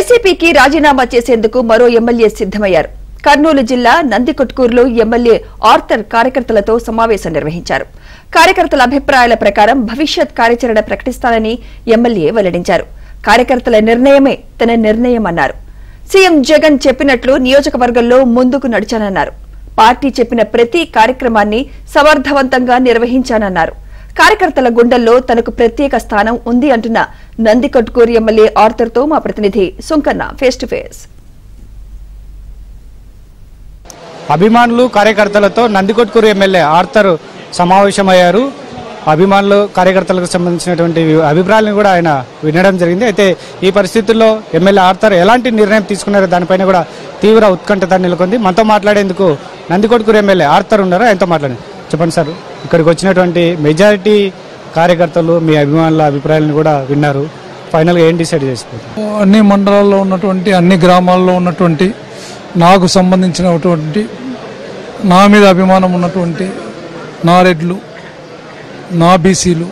వైసీపీకి రాజీనామా చేసేందుకు మరో ఎమ్మెల్యే సిద్దమయ్యారు కర్నూలు జిల్లా నందికొట్కూరులో ఎమ్మెల్యే ఆర్థర్ కార్యకర్తలతో సమావేశం నిర్వహించారు కార్యకర్తల అభిప్రాయాల ప్రకారం భవిష్యత్ కార్యాచరణ ప్రకటిస్తానని ఎమ్మెల్యే వెల్లడించారు కార్యకర్తల నిర్ణయమే తన నిర్ణయం అన్నారు సీఎం జగన్ చెప్పినట్లు నియోజకవర్గంలో ముందుకు నడిచానన్నారు పార్టీ చెప్పిన ప్రతి కార్యక్రమాన్ని సమర్థవంతంగా నిర్వహించానన్నారు కార్యకర్తల గుండెల్లో తనకు ప్రత్యేక స్థానం ఉంది అంటున్న నందికొట్కూరు ఎమ్మెల్యే ఆర్థర్తో మా ప్రతినిధి సుంకన్న ఫేస్ టు ఫేస్ అభిమానులు కార్యకర్తలతో నందికొట్కూరు ఎమ్మెల్యే ఆర్థర్ సమావేశమయ్యారు అభిమానులు కార్యకర్తలకు సంబంధించినటువంటి అభిప్రాయాలను కూడా ఆయన వినడం జరిగింది అయితే ఈ పరిస్థితుల్లో ఎమ్మెల్యే ఆర్థర్ ఎలాంటి నిర్ణయం తీసుకున్నారో దానిపైన కూడా తీవ్ర ఉత్కంఠత నెలకొంది మనతో మాట్లాడేందుకు నందికొట్కూరు ఎమ్మెల్యే ఆర్థర్ ఉన్నారు ఆయనతో మాట్లాడండి చెప్పండి సార్ ఇక్కడికి వచ్చినటువంటి మెజారిటీ కార్యకర్తలు మీ అభిమానుల అభిప్రాయాలను కూడా విన్నారు ఫైనల్గా ఏం డిసైడ్ చేసుకోవచ్చు అన్ని మండలాల్లో ఉన్నటువంటి అన్ని గ్రామాల్లో ఉన్నటువంటి నాకు సంబంధించినటువంటి నా మీద అభిమానం ఉన్నటువంటి నా రెడ్లు నా బీసీలు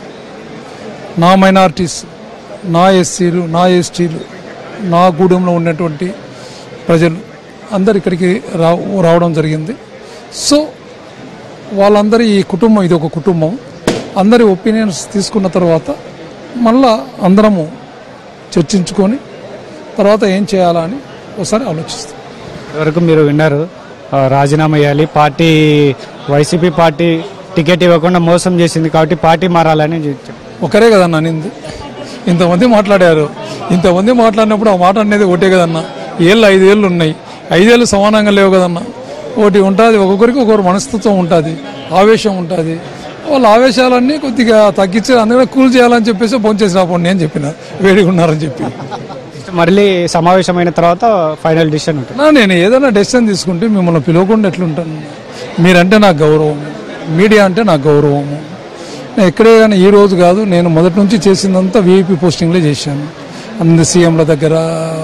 నా మైనారిటీస్ నా ఎస్సీలు నా ఎస్టీలు నా గూడెంలో ఉన్నటువంటి ప్రజలు అందరు ఇక్కడికి రా రావడం జరిగింది సో వాళ్ళందరి ఈ కుటుంబం ఇది ఒక కుటుంబం అందరి ఒపీనియన్స్ తీసుకున్న తర్వాత మళ్ళా అందరము చర్చించుకొని తర్వాత ఏం చేయాలా అని ఒకసారి ఆలోచిస్తాం వరకు మీరు విన్నారు ఆ, రాజీనామా చేయాలి పార్టీ వైసీపీ పార్టీ టికెట్ ఇవ్వకుండా మోసం చేసింది కాబట్టి పార్టీ మారాలని చెప్పారు ఒకరే కదన్న అనింది ఇంతమంది మాట్లాడారు ఇంతమంది మాట్లాడినప్పుడు ఆ మాట అనేది ఒకటే కదన్న ఏళ్ళు ఐదేళ్ళు ఉన్నాయి ఐదేళ్ళు సమానంగా లేవు కదన్న ఒకటి ఉంటుంది ఒక్కొక్కరికి ఒక్కొక్కరు మనస్తత్వం ఉంటుంది ఆవేశం ఉంటుంది వాళ్ళ ఆవేశాలన్నీ కొద్దిగా తగ్గించి అందుకనే కూల్ చేయాలని చెప్పేసి భోంచేసి రాపోండి అని చెప్పిన వేడిగా ఉన్నారని చెప్పి మళ్ళీ సమావేశమైన తర్వాత ఫైనల్ డిసిషన్ ఉంటుంది నా నేను ఏదైనా డెసిషన్ తీసుకుంటే మిమ్మల్ని పిలవకుండా ఎట్లుంటాను మీరంటే నాకు గౌరవం మీడియా అంటే నాకు గౌరవము నేను ఎక్కడే కానీ ఈ రోజు కాదు నేను మొదటి నుంచి చేసిందంతా వీఐపీ పోస్టింగ్లే చేశాను అందు సీఎంల దగ్గర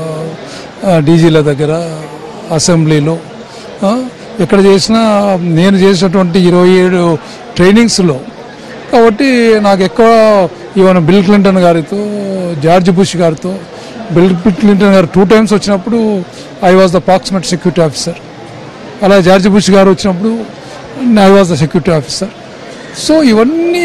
ఆ, డీజీల దగ్గర అసెంబ్లీలో ఆ, ఎక్కడ చేసినా నేను చేసినటువంటి ఇరవై ఏడు ట్రైనింగ్స్లో కాబట్టి నాకు ఎక్కువ ఈవెన్ బిల్ క్లింటన్ గారితో జార్జ్ బుష్ గారితో బిల్ క్లింటన్ గారు టూ టైమ్స్ వచ్చినప్పుడు I was the proximate security officer అలా జార్జ్ బుష్ గారు వచ్చినప్పుడు I was the security officer so ఇవన్నీ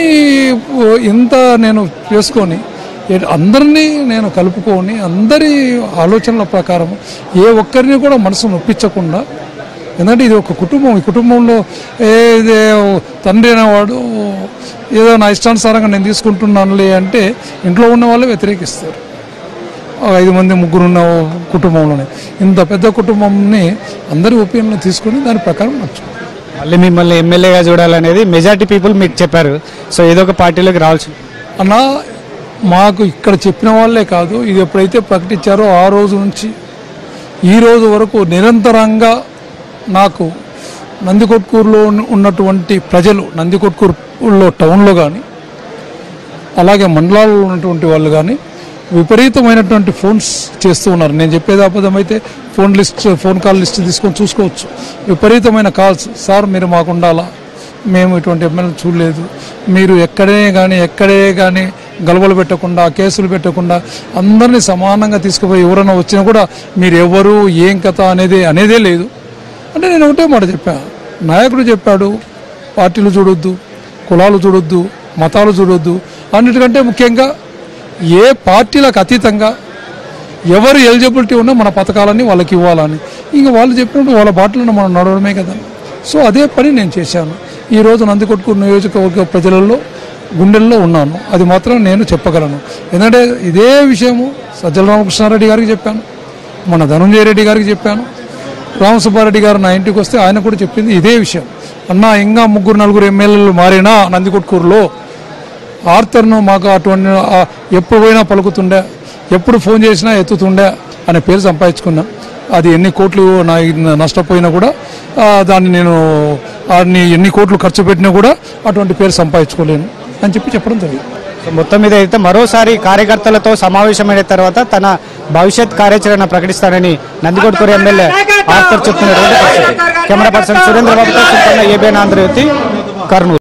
ఇంత నేను చేసుకొని ఏ- అందరినీ నేను కలుపుకొని అందరి ఆలోచనల ప్రకారం ఏ ఒక్కరిని కూడా మనసు నొప్పించకుండా ఎందుకంటే ఇది ఒక కుటుంబం ఈ కుటుంబంలో ఏదే తండ్రి అనేవాడు ఏదో నా ఇష్టానుసారంగా నేను తీసుకుంటున్నానులే అంటే ఇంట్లో ఉన్న వాళ్ళు వ్యతిరేకిస్తారు ఒక ఐదు మంది ముగ్గురు ఉన్న కుటుంబంలోనే ఇంత పెద్ద కుటుంబంని అందరి ఒపీనియన్ తీసుకొని దాని ప్రకారం నడుచుకుంటాం మళ్ళీ మిమ్మల్ని ఎమ్మెల్యేగా చూడాలనేది మెజారిటీ పీపుల్ మీకు చెప్పారు సో ఏదో ఒక పార్టీలోకి రావాల్సి అన్న మాకు ఇక్కడ చెప్పిన వాళ్ళే కాదు ఇది ఎప్పుడైతే ప్రకటించారో ఆ రోజు నుంచి ఈ రోజు వరకు నిరంతరంగా నాకు నందికొట్కూరులో ఉన్న- ఉన్నటువంటి ప్రజలు నందికొట్కూరులో టౌన్లో కానీ అలాగే మండలాల్లో ఉన్నటువంటి వాళ్ళు కానీ విపరీతమైనటువంటి ఫోన్స్ చేస్తూ ఉన్నారు నేను చెప్పేది అబద్ధమైతే phone list phone call list తీసుకొని చూసుకోవచ్చు విపరీతమైన కాల్స్ సార్ మీరు మాకు ఉండాలా మేము ఇటువంటి ఎమ్మెల్యే చూడలేదు మీరు ఎక్కడే కానీ ఎక్కడే కానీ గలబలు పెట్టకుండా కేసులు పెట్టకుండా అందరినీ సమానంగా తీసుకుపోయి ఎవరైనా వచ్చినా కూడా మీరు ఎవరు ఏం కథ అనేది అనేదే లేదు అంటే నేను ఒకటే మాట చెప్పా నాయకుడు చెప్పాడు పార్టీలు చూడొద్దు కులాలు చూడొద్దు మతాలు చూడొద్దు అన్నిటికంటే ముఖ్యంగా ఏ పార్టీలకు అతీతంగా ఎవరు ఎలిజిబిలిటీ ఉన్నా మన పథకాలన్నీ వాళ్ళకి ఇవ్వాలని ఇంకా వాళ్ళు చెప్పినప్పుడు వాళ్ళ బాటలను మనం నడవడమే కదా సో అదే పని నేను చేశాను ఈ రోజు నందికొట్కూరు నియోజకవర్గ ప్రజలలో గుండెల్లో ఉన్నాను అది మాత్రం నేను చెప్పగలను ఎందుకంటే ఇదే విషయము సజ్జల రామకృష్ణారెడ్డి గారికి చెప్పాను మన ధనంజయ రెడ్డి గారికి చెప్పాను రామసుబ్బారెడ్డి గారు నా ఇంటికి వస్తే ఆయన కూడా చెప్పింది ఇదే విషయం అన్న ఇంకా ముగ్గురు నలుగురు ఎమ్మెల్యేలు మారినా నందికొట్కూరులో ఆర్థర్ను మాకు అటువంటి ఆ, ఎప్పుడు పోయినా పలుకుతుండే ఎప్పుడు ఫోన్ చేసినా ఎత్తుతుండే అనే పేరు సంపాదించుకున్నా అది ఎన్ని కోట్లు నా నష్టపోయినా కూడా ఆ, దాన్ని నేను దాన్ని ఎన్ని కోట్లు ఖర్చు పెట్టినా కూడా అటువంటి పేరు సంపాదించుకోలేను అని చెప్పి చెప్పడం జరిగింది సో మొత్తం మీద అయితే మరోసారి కార్యకర్తలతో సమావేశమైన తర్వాత తన భవిష్యత్ కార్యాచరణ ప్రకటిస్తానని నందికొట్కూరు ఎమ్మెల్యే ఆర్థర్ చెప్తున్నటువంటి పరిస్థితి కెమెరా పర్సన్ సురేంద్ర బాబుతో సుల్తాన్ ఏబిఎన్ ఆంధ్రజ్యోతి కర్నూలు